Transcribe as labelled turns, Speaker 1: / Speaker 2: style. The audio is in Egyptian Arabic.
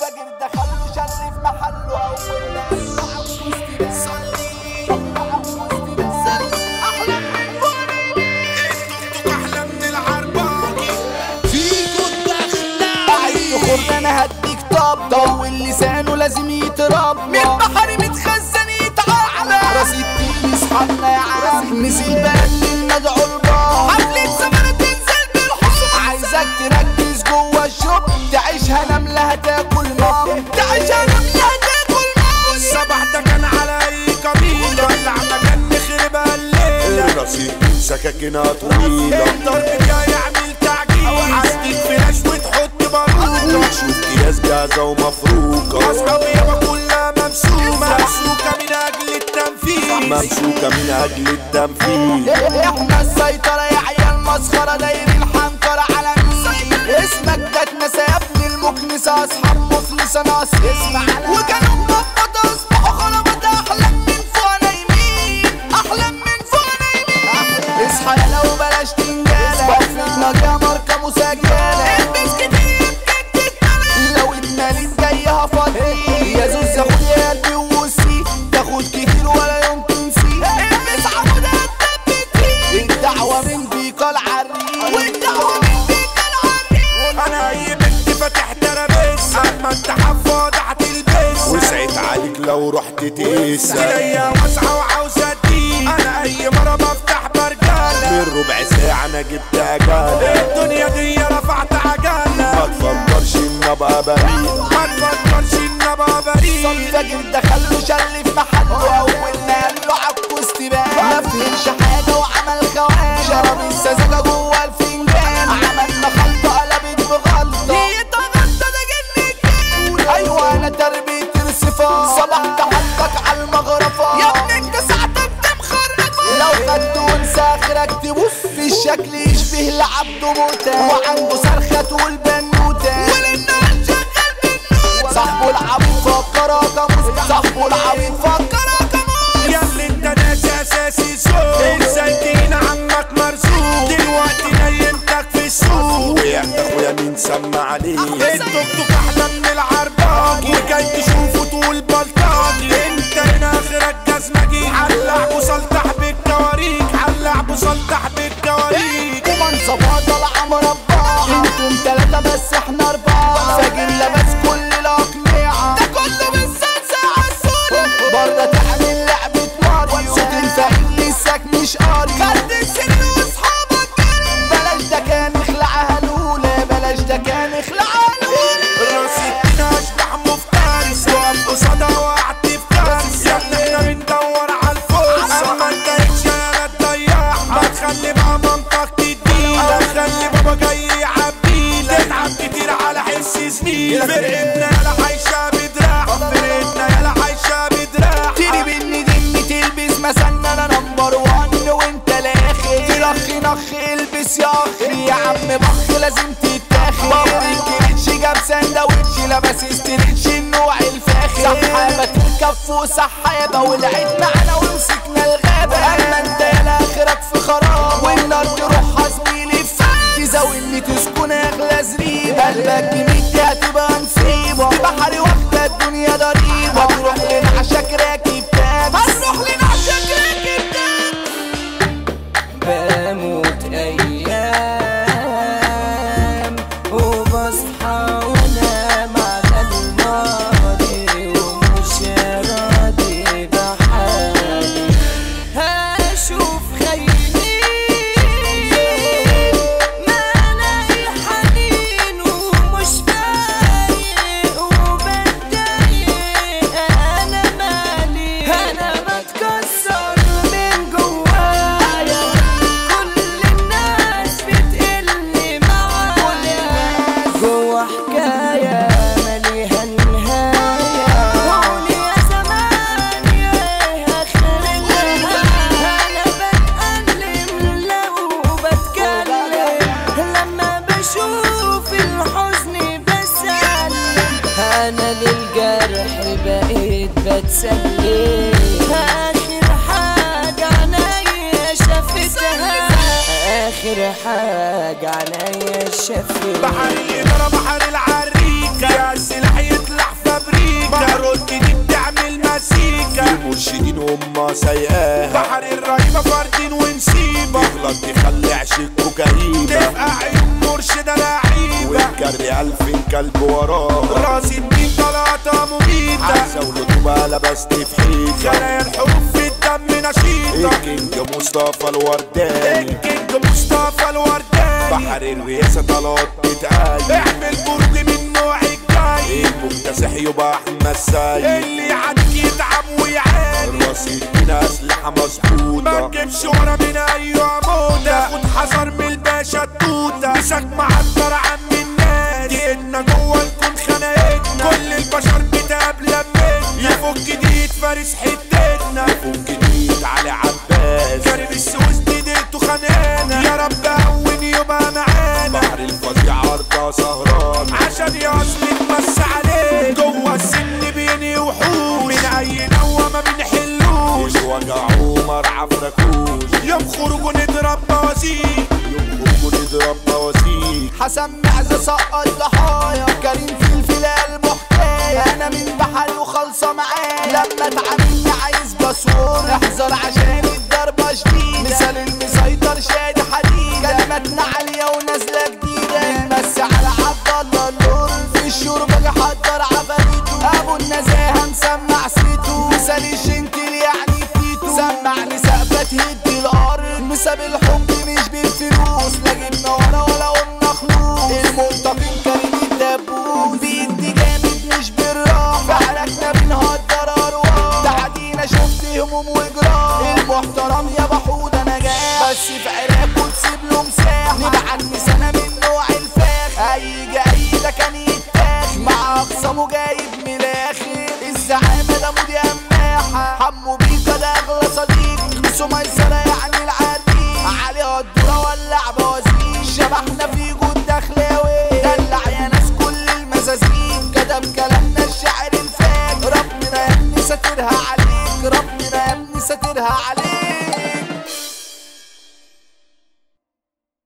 Speaker 1: الفجر دخل له شل في محله اول ما قال له عاوز صلي عاوز احلى من
Speaker 2: التوك احلى من العرباجي فيكو
Speaker 1: عايز تخر انا هديك طب طول لسانه لازم يتربى من بحر متخزن يتعالى راس التين اصحابنا يا عم نزل بقى المدعو البار حفلة زمانة تنزل بالحصول عايزك تركز جوه الشوب تعيشها نملة هتاكل مام تعيشها نملة هتاكل مام
Speaker 2: الصباح ده كان على اي قبيله ولع مكان نخرب الليله
Speaker 3: الرصيد سكاكينها طويلة
Speaker 2: الضرب جاي يعمل تعجيل عندك فلاش وتحط باروكه
Speaker 3: شوف اكياس جاهزة ومفروكة
Speaker 2: اصحابي يابا كلها ممسوكه ممسوكه من اجل التنفيذ
Speaker 3: ممسوكة من أجل التنفيذ
Speaker 1: احنا السيطرة يا عيال مسخرة دايرين حنكرة على مين اسمك جاتنا يا ابن المكنسة اصحاب مفلسة ناس اسمع وكانوا مبطة اصبحوا خربت احلام من فوق نايمين احلام من فوق نايمين اصحى يا لو بلاش تنجالة وفرتنا يا ماركة مسجلة البس كتير يمكن تتملى لو اتمالت جايها فاضي يا زوز يا خد يا قلبي ووسي تاخد كتير ولا يوم تنسي البس عمودة التبتي الدعوة من بيقى العريس والدعوة من بيقى العريس
Speaker 2: انا اي بنت فاتح ترابيزه اما انت حفاض هتلبسها
Speaker 3: وسعت عليك لو رحت تقيسها
Speaker 2: ايديا واسعه وعاوزه اديك انا اي مره بفتح برجاله
Speaker 3: من ربع ساعة أنا جبت أجالة
Speaker 2: الدنيا دي رفعت عجله
Speaker 3: ما تفكرش إن أبقى بريء
Speaker 2: ما تفكرش ان ابقى بريء
Speaker 1: الفجر دخل له شل في محله اول ما قال له عكوز تبان ما فهمش حاجه وعمل خوان شرب السذاجه جوه الفنجان عملنا خلطه قلبت بغلطه نيتها غلطه ده جنة ايوه انا تربيه الصفات صبحت حطك على المغرفه يا ابني انت ساعتك مخرفه لو خدت وانسى اخرك تبص في الشكل يشبه لعبده موتى وعنده صرخه والبنوته وللنهار شغال بالنوته صاحبه العبيد فكرك موس صاحبه العبيد فكرك موس
Speaker 2: يا اللي انت ناسي اساسي سوق سنتين عمك مرزوق دلوقتي نيمتك في السوق
Speaker 3: وقعت أخويا مين سمع عليك
Speaker 2: التوك توك احلى من العرباجي وجاي تشوفه طول بلطاجي انت هنا اخرك جزمجي علق وصلتح بالكواريك علق وصلتح بالكواريك
Speaker 1: ومنصبها طالعه مربعه انتم تلاتة بس احنا اربعة فاجر لابس كل الاقنعة ده كله بالسلسة عالسولة بره تعمل لعبة ماريو صوت الفقير لساك مش قاري خد السن واصحابك جري بلاش ده كان اخلعها الاولى بلاش ده كان اخلعها الاولى
Speaker 2: راسي اشبح مفترس وقف قصادها وقعت في كارث يا ابني احنا بندور على الفوز اما انت يا تضيع ما تخلي بقى منطق تدينا خلي بابا جاي يعبينا تتعب كتير على حس سنين فرقتنا يالا عايشة بدراع فرقتنا يالا عايشة بدراع
Speaker 1: تيجي بني دني تلبس مثلا انا نمبر وان وانت لاخر تلخ نخ البس يا اخي يا عم بخ لازم تتاخد بابري كريتش جاب سندوتش لابس استريتش النوع الفاخر سحابة الكف وسحابة ولعت معانا ومسكنا الغابة اما انت يا لاخرك في خراب والنار تروح زميلي في تزاولني تسكن اغلى زريبة قلبك جميل هتبقى نصيبة في بحري واخدة الدنيا ضريبة هتروح لنعشك راكب تاكس هنروح لنعشك راكب تاكس
Speaker 4: بموت ايام وبصحى وانام على الماضي ومش راضي بحالي هشوف خيري ما الاقي حنين ومش فايق وبتضايق انا مالي انا بتكسر من جوايا كل الناس بتقلي معايا جوا حكاية مليها نهاية وقولي يا زمان يا ايه اخرتها انا بتألم لو بتكلم لما بشوف الحزن بسلم انا للجرح بقيت بتسلم اخر حاجة عينيا شافتها اخر حاجة عينيا شافتها
Speaker 2: بحر يضرب بحر العريكة يا السلاح يطلع
Speaker 3: تلاقي ألفين كلب وراه
Speaker 2: راس الدين طلعتها مميتة
Speaker 3: عزة ولطوبة لبست في حيطة
Speaker 2: خلايا الحروف في الدم نشيطة
Speaker 3: الكينج مصطفى الورداني
Speaker 2: الكينج مصطفى الورداني
Speaker 3: بحر الرئاسة طلعت تتقايل
Speaker 2: اعمل برج من نوع الجاي
Speaker 3: المكتسح يبقى أحمد سيد
Speaker 2: اللي يعديك يتعب ويعاني
Speaker 3: راس الدين أسلحة
Speaker 2: ما
Speaker 3: مظبوطة
Speaker 2: تجيبش ورا من اي عمودة خد حذر من الباشا التوتة مسك معطر عم الناس جينا جوه نكون خناقتنا كل البشر بتقابل لمتنا يفك دي فارس حتتنا
Speaker 3: فوق جديد على عباس
Speaker 2: كريم السويس دي ديته خانقانا يا رب هون يبقى معانا
Speaker 3: بحر الفظيع عرضة سهران
Speaker 2: عشان يا اصل تمس عليه جوه السن بيني وحوش من اي نوى ما بنحلوش
Speaker 3: مش وجع عمر عفركوش
Speaker 2: يوم خروج نضرب بوازيك
Speaker 3: يوم خروج نضرب بواسيك
Speaker 1: حسن معزة سقط ضحايا كريم فلفل قلبه حكاية أنا من بحر وخالصة معايا لما تعاملني عايز باسورد احذر عشان الضربة شديدة مثال المسيطر شادي حديد كلماتنا عالية ونازلة جديدة بس على عبد الله اللور في الشرب اجي احضر عفاريته أبو النزاهة مسمع سيته مثال الجنتل يعني تيتو سمعني سقفة تهد الأرض مساب الحب مش بالفلوس لا جبنا ورا ولا قلنا خلوص المنتقم كريم الدبوس بيدي جامد مش بالراحة فعلكنا بنهدر أرواح تعدينا شفت هموم وجراح المحترم يا بحود أنا جاي بس في عراك وتسيب له مساحة نبعت سنة من نوع الفاخ هيجي أي ده كان يتاخد مع أخصامه جايب من الآخر الزعامة ده مودي أماحة حمو بيكا ده أغلى صديق بسو ميسرة يعني العريق عليها الدورة ولع بوازيك شبحنا في جود دخلاوي دلع يا ناس كل المزازيك كتب كلامنا الشعر الفاك ربنا يا ابني ساترها عليك ربنا يا ابني ساترها عليك